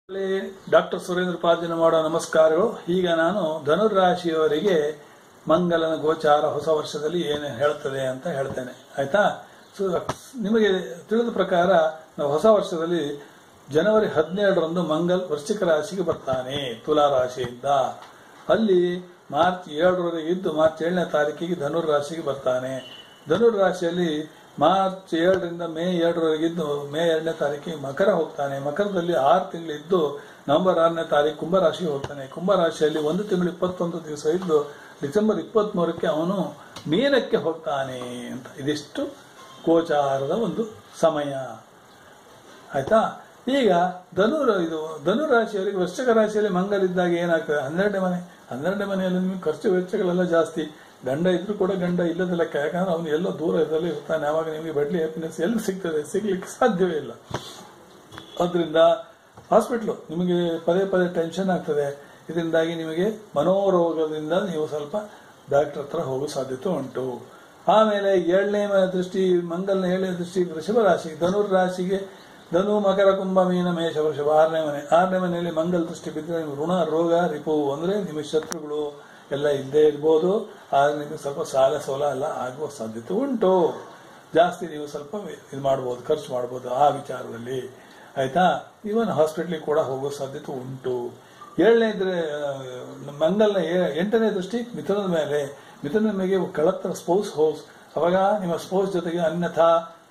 doctor Surendra ಪಾರ್ಜನ ಮಾಡೋ ನಮಸ್ಕಾರಗಳು ಈಗ ನಾನು ಧನುರಾಶಿಯವರಿಗೆ ಮಂಗಲನ ಗೋಚಾರ ಹೊಸ ವರ್ಷದಲ್ಲಿ ಏನು ಹೇಳ್ತದೆ ಅಂತ ಹೇಳ್ತೇನೆ ಆಯ್ತಾ ಸೊ ನಿಮಗೆ ತಿಳಿದ ಪ್ರಕಾರ ನಾವು ಹೊಸ ವರ್ಷದಲ್ಲಿ ಜನವರಿ ಹದಿನೇಳರಂದು ಮಂಗಲ್ ವೃಶ್ಚಿಕ ರಾಶಿಗೆ ಬರ್ತಾನೆ ತುಲಾ ರಾಶಿಯಿಂದ ಅಲ್ಲಿ ಮಾರ್ಚ್ ಏಳರವರೆಗೆ ಇದ್ದು ಮಾರ್ಚ್ ಏಳನೇ ತಾರೀಕಿಗೆ ಧನುರ್ ರಾಶಿಗೆ ಬರ್ತಾನೆ ಧನುರ್ ರಾಶಿಯಲ್ಲಿ ಮಾರ್ಚ್ ಏಳರಿಂದ ಮೇ ಏಳರವರೆಗೆ ಇದ್ದು ಮೇ ಎರಡನೇ ತಾರೀಕಿಗೆ ಮಕರ ಹೋಗ್ತಾನೆ ಮಕರದಲ್ಲಿ ಆರು ತಿಂಗಳಿದ್ದು ನವೆಂಬರ್ ಆರನೇ ತಾರೀಕು ಕುಂಭರಾಶಿಗೆ ಹೋಗ್ತಾನೆ ಕುಂಭರಾಶಿಯಲ್ಲಿ ಒಂದು ತಿಂಗಳು ಇಪ್ಪತ್ತೊಂದು ದಿವಸ ಇದ್ದು ಡಿಸೆಂಬರ್ ಇಪ್ಪತ್ಮೂರಕ್ಕೆ ಅವನು ಮೀನಕ್ಕೆ ಹೋಗ್ತಾನೆ ಅಂತ ಇದಿಷ್ಟು ಗೋಚಾರದ ಒಂದು ಸಮಯ ಆಯ್ತಾ ಈಗ ಧನುರ್ ಇದು ಧನು ರಾಶಿಯವರಿಗೆ ವೃಶ್ಚಿಕ ರಾಶಿಯಲ್ಲಿ ಮಂಗಲಿದ್ದಾಗ ಏನಾಗ್ತದೆ ಹನ್ನೆರಡನೇ ಮನೆ ಹನ್ನೆರಡನೇ ಮನೆಯಲ್ಲಿ ನಿಮಗೆ ಖರ್ಚು ವೆಚ್ಚಗಳೆಲ್ಲ ಜಾಸ್ತಿ ಗಂಡ ಇದ್ರೂ ಕೂಡ ಗಂಡ ಇಲ್ಲದ ಲೆಕ್ಕ ಯಾಕಂದ್ರೆ ಅವನು ಎಲ್ಲೋ ದೂರ ಇದ್ದಲ್ಲಿ ಇರ್ತಾನೆ ಆವಾಗ ನಿಮಗೆ ಬಡ್ಲಿ ಹ್ಯಾಪಿನೆಸ್ ಎಲ್ಲಿ ಸಿಗ್ತದೆ ಸಿಗ್ಲಿಕ್ಕೆ ಸಾಧ್ಯವೇ ಇಲ್ಲ ಅದರಿಂದ ಹಾಸ್ಪಿಟ್ಲು ನಿಮಗೆ ಪದೇ ಪದೇ ಟೆನ್ಷನ್ ಆಗ್ತದೆ ಇದರಿಂದಾಗಿ ನಿಮಗೆ ಮನೋರೋಗದಿಂದ ನೀವು ಸ್ವಲ್ಪ ಡಾಕ್ಟರ್ ಹತ್ರ ಹೋಗೋ ಸಾಧ್ಯತೆ ಉಂಟು ಆಮೇಲೆ ಏಳನೇ ಮ- ದೃಷ್ಟಿ ಮಂಗಲ್ನ ಏಳನೇ ದೃಷ್ಟಿ ವೃಷಭ ರಾಶಿ ಧನುರ್ ರಾಶಿಗೆ ಧನು ಮಕರ ಕುಂಭ ಮೀನ ಮೇಷ ವೃಷಭ ಆರನೇ ಮನೆ ಆರನೇ ಮನೆಯಲ್ಲಿ ಮಂಗಲ್ ದೃಷ್ಟಿ ಬಿದ್ದರೆ ನಿಮ್ಗೆ ಋಣ ರೋಗ ರಿಪು ಅಂದ್ರೆ ನಿಮಗೆ ಶತ್ರುಗಳು ಎಲ್ಲ ಇದ್ದೇ ಇರ್ಬೋದು ಆದ್ರೆ ನಿಮಗೆ ಸ್ವಲ್ಪ ಸಾಲ ಸೋಲ ಎಲ್ಲ ಆಗುವ ಸಾಧ್ಯತೆ ಉಂಟು ಜಾಸ್ತಿ ನೀವು ಸ್ವಲ್ಪ ಇದು ಮಾಡ್ಬೋದು ಖರ್ಚು ಮಾಡ್ಬೋದು ಆ ವಿಚಾರದಲ್ಲಿ ಆಯ್ತಾ ಇವನ್ ಹಾಸ್ಪಿಟ್ಲಿಗೆ ಕೂಡ ಹೋಗೋ ಸಾಧ್ಯತೆ ಉಂಟು ಏಳನೇ ಇದ್ರೆ ಆ, ಮಂಗಲ್ನ ಏ- ಎಂಟನೇ ದೃಷ್ಟಿ ಮಿಥುನದ ಮೇಲೆ ಮಿಥುನದ ಮೇಲೆ ಕಳತ್ತರ ಸ್ಪೌಸ್ ಹೌಸ್ ಅವಾಗ ನಿಮ್ಮ ಸ್ಪೌಸ್ ಜೊತೆಗೆ ಅನ್ಯಥಾ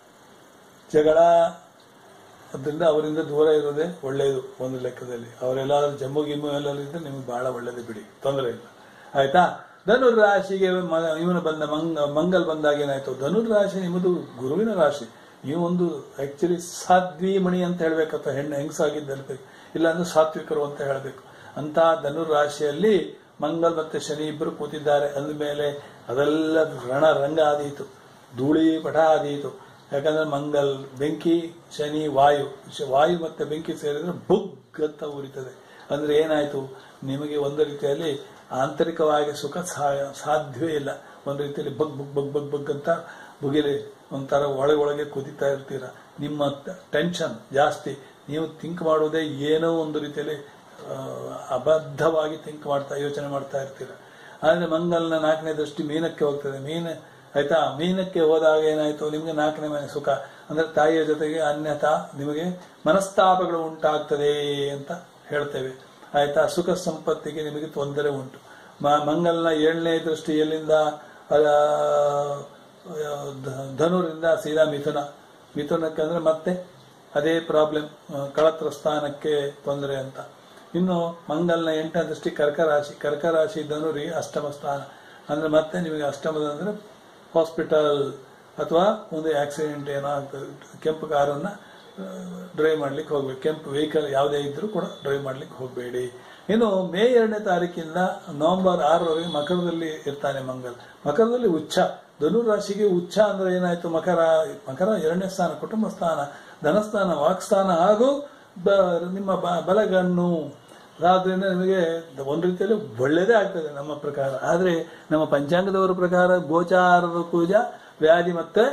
ಜಗಳ ಅದರಿಂದ ಅವರಿಂದ ದೂರ ಇರೋದೇ ಒಳ್ಳೆಯದು ಒಂದು ಲೆಕ್ಕದಲ್ಲಿ ಅವರೆಲ್ಲಾದ್ರೂ ಜಮ್ಮು ಗಿಮ್ಮು ಎಲ್ಲ ಇದ್ರೆ ನಿಮ್ಗೆ ಬಹಳ ಒಳ್ಳೇದು ಬಿಡಿ ತೊಂದರೆ ಇಲ್ಲ ಆಯ್ತಾ ಧನುರ್ ರಾಶಿಗೆ ಮ- ಇವನು ಬಂದ ಮಂಗ ಮಂಗಲ್ ಬಂದಾಗ ಏನಾಯ್ತು ಧನುರ್ ರಾಶಿ ನಿಮ್ಮದು ಗುರುವಿನ ರಾಶಿ ನೀವು ಒಂದು ಆಕ್ಚುಲಿ ಸಾಧ್ವಿ ಮಣಿ ಅಂತ ಹೇಳ್ಬೇಕಂತ ಹೆಣ್ಣು ಹೆಂಗಸಾಗಿದ್ದು ಹೇಳ್ಬೇಕು ಇಲ್ಲಾಂದ್ರೆ ಸಾತ್ವಿಕರು ಅಂತ ಹೇಳ್ಬೇಕು ಅಂತ ಧನುರ್ ರಾಶಿಯಲ್ಲಿ ಮಂಗಲ್ ಮತ್ತೆ ಶನಿ ಇಬ್ಬರು ಕೂತಿದ್ದಾರೆ ಅಂದಮೇಲೆ ಅದೆಲ್ಲ ರಣ ರಂಗ ಆದೀತು ಧೂಳಿ ಪಟ ಆದೀತು ಯಾಕಂದ್ರೆ ಮಂಗಲ್ ಬೆಂಕಿ ಶನಿ ವಾಯು ಶ- ವಾಯು ಮತ್ತೆ ಬೆಂಕಿ ಸೇರಿದ್ರೆ ಬುಗ್ ಅಂತ ಉರಿತದೆ ಅಂದ್ರೆ ಏನಾಯ್ತು ನಿಮಗೆ ಒಂದು ರೀತಿಯಲ್ಲಿ ಆಂತರಿಕವಾಗಿ ಸುಖ ಸಾ- ಸಾಧ್ಯವೇ ಇಲ್ಲ ಒಂದು ರೀತಿಯಲ್ಲಿ ಬಗ್ ಬಗ್ ಬಗ್ ಬಗ್ ಬಗ್ ಅಂತ ಬುಗಿಲಿ ಒಂಥರ ಒಳಗೆ ಒಳಗೆ ಕುದಿತಾ ಇರ್ತೀರ ನಿಮ್ಮ ಟೆನ್ಷನ್ ಜಾಸ್ತಿ ನೀವು ಥಿಂಕ್ ಮಾಡೋದೇ ಏನೋ ಒಂದು ರೀತಿಯಲ್ಲಿ ಆ, ಅಬದ್ಧವಾಗಿ ಥಿಂಕ್ ಮಾಡ್ತಾ ಯೋಚನೆ ಮಾಡ್ತಾ ಇರ್ತೀರ ಆದ್ರೆ ಮಂಗಲ್ನ ನಾಲ್ಕನೇ ದೃಷ್ಟಿ ಮೀನಕ್ಕೆ ಹೋಗ್ತದೆ ಮೀನ ಆಯ್ತಾ ಮೀನಕ್ಕೆ ಹೋದಾಗ ಏನಾಯ್ತು ನಿಮ್ಗೆ ನಾಲ್ಕನೇ ಮನೆ ಸುಖ ಅಂದ್ರೆ ತಾಯಿಯ ಜೊತೆಗೆ ಅನ್ಯಥಾ ನಿಮಗೆ ಮನಸ್ತಾಪಗಳು ಉಂಟಾಗ್ತದೆ ಅಂತ ಹೇಳ್ತೇವೆ ಆಯ್ತಾ ಸುಖ ಸಂಪತ್ತಿಗೆ ನಿಮಗೆ ತೊಂದರೆ ಉಂಟು ಮ- ಮಂಗಲ್ನ ಏಳನೇ ದೃಷ್ಟಿ ಎಲ್ಲಿಂದ ಅದ, ಆ, ಧ- ಧನುರಿಂದ ಸೀದಾ ಮಿಥುನ ಮಿಥುನಕ್ಕೆ ಅಂದ್ರೆ ಮತ್ತೆ ಅದೇ ಪ್ರಾಬ್ಲಮ್ ಕಳತ್ರ ಸ್ಥಾನಕ್ಕೆ ತೊಂದರೆ ಅಂತ ಇನ್ನು ಮಂಗಲ್ನ ಎಂಟನೇ ದೃಷ್ಟಿ ಕರ್ಕ ರಾಶಿ ಕರ್ಕ ರಾಶಿ ಧನುರಿ ಅಷ್ಟಮ ಸ್ಥಾನ ಅಂದ್ರೆ ಮತ್ತೆ ನಿಮಗೆ ಅಷ್ಟಮದ ಅಂದ್ರೆ ಹಾಸ್ಪಿಟಲ್ ಅಥವಾ ಒಂದು ಆಕ್ಸಿಡೆಂಟ್ ಏನೋ ಆಗ್ತದೆ ಕೆಂಪು ಕಾರನ್ನ ಡ್ರೈವ್ ಮಾಡ್ಲಿಕ್ಕೆ ಹೋಗ್ಬೇಕು ಕೆಂಪು ವೆಹಿಕಲ್ ಯಾವುದೇ ಇದ್ರೂ ಕೂಡ ಡ್ರೈವ್ ಮಾಡ್ಲಿಕ್ಕೆ ಹೋಗಬೇಡಿ ಇನ್ನು ಮೇ ಎರಡನೇ ತಾರೀಕಿಂದ ನವೆಂಬರ್ ಆರರವರೆಗೆ ಮಕರದಲ್ಲಿ ಇರ್ತಾನೆ ಮಂಗಲ್ ಮಕರದಲ್ಲಿ ಉಚ್ಚ ಧನುರ್ ರಾಶಿಗೆ ಉಚ್ಚ ಅಂದ್ರೆ ಏನಾಯ್ತು ಮಕರ ಮಕರ ಎರಡನೇ ಸ್ಥಾನ ಕುಟುಂಬ ಸ್ಥಾನ ಧನಸ್ಥಾನ ವಾಕ್ಸ್ಥಾನ ಹಾಗೂ ಬ- ನಿಮ್ಮ ಬ- ಬಲಗಣ್ಣು ಆದ್ರಿಂದ ನಿಮಗೆ ಒಂದು ರೀತಿಯಲ್ಲಿ ಒಳ್ಳೇದೇ ಆಗ್ತದೆ ನಮ್ಮ ಪ್ರಕಾರ ಆದ್ರೆ ನಮ್ಮ ಪಂಚಾಂಗದವರ ಪ್ರಕಾರ ಗೋಚಾರದ ಪೂಜ ವ್ಯಾಧಿ ಮತ್ತೆ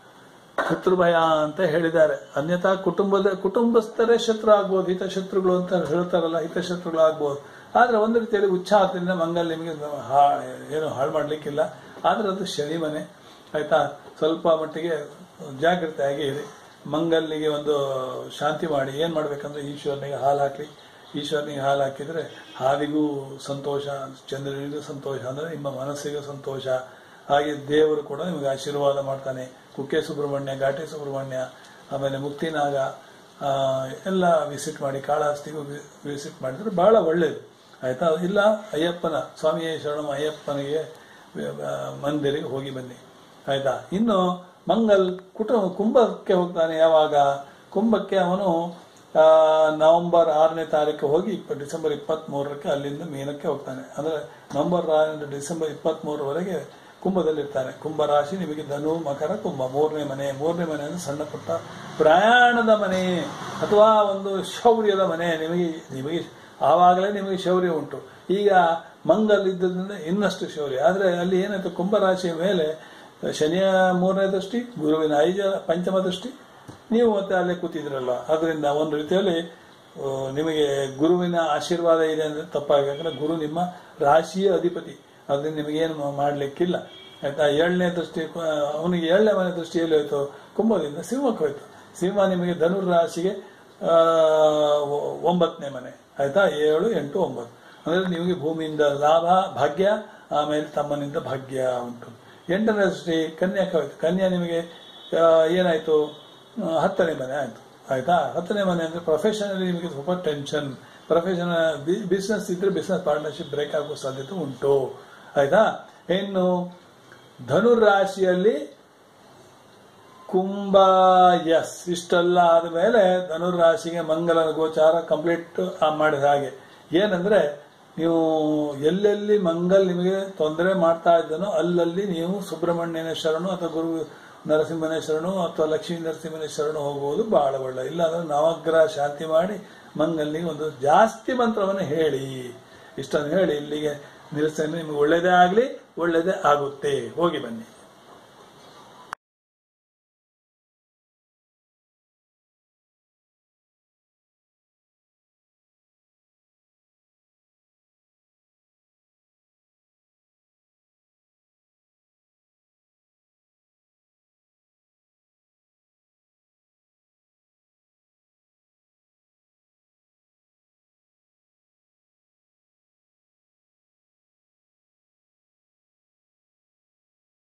ಶತ್ರು ಭಯ ಅಂತ ಹೇಳಿದ್ದಾರೆ ಅನ್ಯಥಾ ಕುಟುಂಬದ ಕುಟುಂಬಸ್ಥರೇ ಶತ್ರು ಆಗ್ಬೋದು ಹಿತಶತ್ರುಗಳು ಅಂತ ಹೇಳ್ತಾರಲ್ಲ ಹಿತಶತ್ರುಗಳು ಆಗ್ಬೋದು ಆದ್ರೆ ಒಂದು ರೀತಿಯಲ್ಲಿ ಉಚ್ಚ ಆದ್ರಿಂದ ಮಂಗಲ್ ನಿಮಗೆ ಹಾ- ಏನು ಹಾಳು ಮಾಡ್ಲಿಕ್ಕಿಲ್ಲ ಆದ್ರೆ ಅದು ಶನಿ ಮನೆ ಆಯ್ತಾ ಸ್ವಲ್ಪ ಮಟ್ಟಿಗೆ ಜಾಗೃತೆಯಾಗಿ ಇರಿ ಮಂಗಲ್ನಿಗೆ ಒಂದು ಶಾಂತಿ ಮಾಡಿ ಏನ್ ಮಾಡ್ಬೇಕಂದ್ರೆ ಈಶ್ವರನಿಗೆ ಹಾಲು ಹಾಕಿ ಈಶ್ವರನಿಗೆ ಹಾಲು ಹಾಕಿದ್ರೆ ಹಾವಿಗೂ ಸಂತೋಷ ಚಂದ್ರನಿಗೂ ಸಂತೋಷ ಅಂದ್ರೆ ನಿಮ್ಮ ಮನಸ್ಸಿಗೆ ಸಂತೋಷ ಹಾಗೆ ದೇವರು ಕೂಡ ನಿಮಗೆ ಆಶೀರ್ವಾದ ಮಾಡ್ತಾನೆ ಕುಕ್ಕೆ ಸುಬ್ರಹ್ಮಣ್ಯ ಘಾಟಿ ಸುಬ್ರಹ್ಮಣ್ಯ ಆಮೇಲೆ ಮುಕ್ತಿನಾಗ ಆ, ಎಲ್ಲ ವಿಸಿಟ್ ಮಾಡಿ ಕಾಳಹಸ್ತಿಗೂ ವಿಸಿಟ್ ಮಾಡಿದ್ರೆ ಬಹಳ ಒಳ್ಳೇದು ಆಯ್ತಾ ಇಲ್ಲ ಅಯ್ಯಪ್ಪನ ಸ್ವಾಮಿಯೇ ಶರಣಂ ಅಯ್ಯಪ್ಪನಿಗೆ ಆ, ಮಂದಿರಿಗೆ ಹೋಗಿ ಬನ್ನಿ ಆಯ್ತಾ ಇನ್ನು ಮಂಗಲ್ ಕುಟುಂಬ ಕುಂಭಕ್ಕೆ ಹೋಗ್ತಾನೆ ಯಾವಾಗ ಕುಂಭಕ್ಕೆ ಅವನು ಆ, ನವೆಂಬರ್ ಆರನೇ ತಾರೀಕು ಹೋಗಿ ಇಪ್ಪ- ಡಿಸೆಂಬರ್ ಇಪ್ಪತ್ತ್ ಮೂರಕ್ಕೆ ಅಲ್ಲಿಂದ ಮೀನಕ್ಕೆ ಹೋಗ್ತಾನೆ ಅಂದ್ರೆ ನವೆಂಬರ್ ಆರರಿಂದ ಡಿಸೆಂಬರ್ ಇಪ್ಪತ್ತ್ ಮೂರವರೆಗೆ ಕುಂಭದಲ್ಲಿ ಇರ್ತಾನೆ ಕುಂಭ ರಾಶಿ ನಿಮಗೆ ಧನು ಮಕರ ಕುಂಭ ಮೂರನೇ ಮನೆ ಮೂರನೇ ಮನೆ ಅಂದ್ರೆ ಸಣ್ಣ ಪುಟ್ಟ ಪ್ರಯಾಣದ ಮನೆ ಅಥವಾ ಒಂದು ಶೌರ್ಯದ ಮನೆ ನಿಮಗೆ ನಿಮಗೆ ಆವಾಗಲೇ ನಿಮಗೆ ಶೌರ್ಯ ಉಂಟು ಈಗ ಮಂಗಲ್ ಇದ್ದದ್ರಿಂದ ಇನ್ನಷ್ಟು ಶೌರ್ಯ ಆದ್ರೆ ಅಲ್ಲಿ ಏನಾಯ್ತು ಕುಂಭ ರಾಶಿಯ ಮೇಲೆ ಶನಿಯ ಮೂರನೇ ದೃಷ್ಟಿ ಗುರುವಿನ ಐದ ಪಂಚಮ ದೃಷ್ಟಿ ನೀವು ಮತ್ತೆ ಅಲ್ಲೇ ಕೂತಿದ್ರಲ್ಲ ಅದರಿಂದ ಒಂದು ರೀತಿಯಲ್ಲಿ ಆ, ನಿಮಗೆ ಗುರುವಿನ ಆಶೀರ್ವಾದ ಇದೆ ಅಂದ್ರೆ ತಪ್ಪಾಗಿ ಯಾಕಂದ್ರೆ ಗುರು ನಿಮ್ಮ ರಾಶಿಯ ಅಧಿಪತಿ ಅದರಿಂದ ನಿಮಗೇನು ಮಾಡ್ಲಿಕ್ಕಿಲ್ಲ ಆಯ್ತಾ ಏಳನೇ ದೃಷ್ಟಿ ಆ, ಅವನಿಗೆ ಏಳನೇ ಮನೆ ದೃಷ್ಟಿಯಲ್ಲಿ ಹೋಯ್ತು ಕುಂಭದಿಂದ ಸಿಂಹಕ್ಕೆ ಹೋಯ್ತು ಸಿಂಹ ನಿಮಗೆ ಧನುರ್ ರಾಶಿಗೆ ಆ, ಒ- ಒಂಬತ್ತನೇ ಮನೆ ಆಯ್ತಾ ಏಳು ಎಂಟು ಒಂಬತ್ತು ಅಂದ್ರೆ ನಿಮಗೆ ಭೂಮಿಯಿಂದ ಲಾಭ ಭಾಗ್ಯ ಆಮೇಲೆ ತಮ್ಮನಿಂದ ಭಾಗ್ಯ ಉಂಟು ಎಂಟನೇ ದೃಷ್ಟಿ ಕನ್ಯಾಕ್ಕೆ ಹೋಯ್ತು ಕನ್ಯಾ ನಿಮಗೆ ಆ, ಏನಾಯ್ತು ಆ, ಹತ್ತನೇ ಮನೆ ಆಯ್ತು ಆಯ್ತಾ ಹತ್ತನೇ ಮನೆ ಅಂದ್ರೆ ಪ್ರೊಫೆಷನಲಿ ನಿಮಗೆ ಸ್ವಲ್ಪ ಟೆನ್ಷನ್ ಪ್ರೊಫೆಷನ್ ಬಿಸ್ನೆಸ್ ಇದ್ರೆ ಬಿಸ್ನೆಸ್ ಪಾರ್ಟ್ನರ್ಶಿಪ್ ಬ್ರೇಕ್ ಆಗುವ ಸಾಧ್ಯತೆ ಉಂಟು ಆಯ್ತಾ ಇನ್ನು ಧನುರ್ ರಾಶಿಯಲ್ಲಿ ಕುಂಭ ಎಸ್ ಇಷ್ಟೆಲ್ಲ ಆದಮೇಲೆ ಧನುರ್ ರಾಶಿಗೆ ಮಂಗಲನ ಗೋಚಾರ ಕಂಪ್ಲೀಟ್ ಮಾಡಿದ ಹಾಗೆ ಏನಂದ್ರೆ ನೀವು ಎಲ್ಲೆಲ್ಲಿ ಮಂಗಲ್ ನಿಮಗೆ ತೊಂದರೆ ಮಾಡ್ತಾ ಇದ್ದನೋ ಅಲ್ಲಲ್ಲಿ ನೀವು ಸುಬ್ರಹ್ಮಣ್ಯನ ಶರಣು ಅಥವಾ ಗುರು ನರಸಿಂಹನ ಶರಣು ಅಥವಾ ಲಕ್ಷ್ಮೀ ನರಸಿಂಹನ ಶರಣು ಹೋಗುವುದು ಬಹಳ ಒಳ್ಳೆ ಇಲ್ಲಾಂದ್ರೆ ನವಗ್ರಹ ಶಾಂತಿ ಮಾಡಿ ಮಂಗಲ್ನಿಗೆ ಒಂದು ಜಾಸ್ತಿ ಮಂತ್ರವನ್ನು ಹೇಳಿ ಇಷ್ಟನ್ನು ಹೇಳಿ ಇಲ್ಲಿಗೆ ನಿಲ್ಲಿಸ್ತೇನೆ ನಿಮಗೆ ಒಳ್ಳೇದೇ ಆಗಲಿ ಒಳ್ಳೇದೇ ಆಗುತ್ತೆ ಹೋಗಿ ಬನ್ನಿ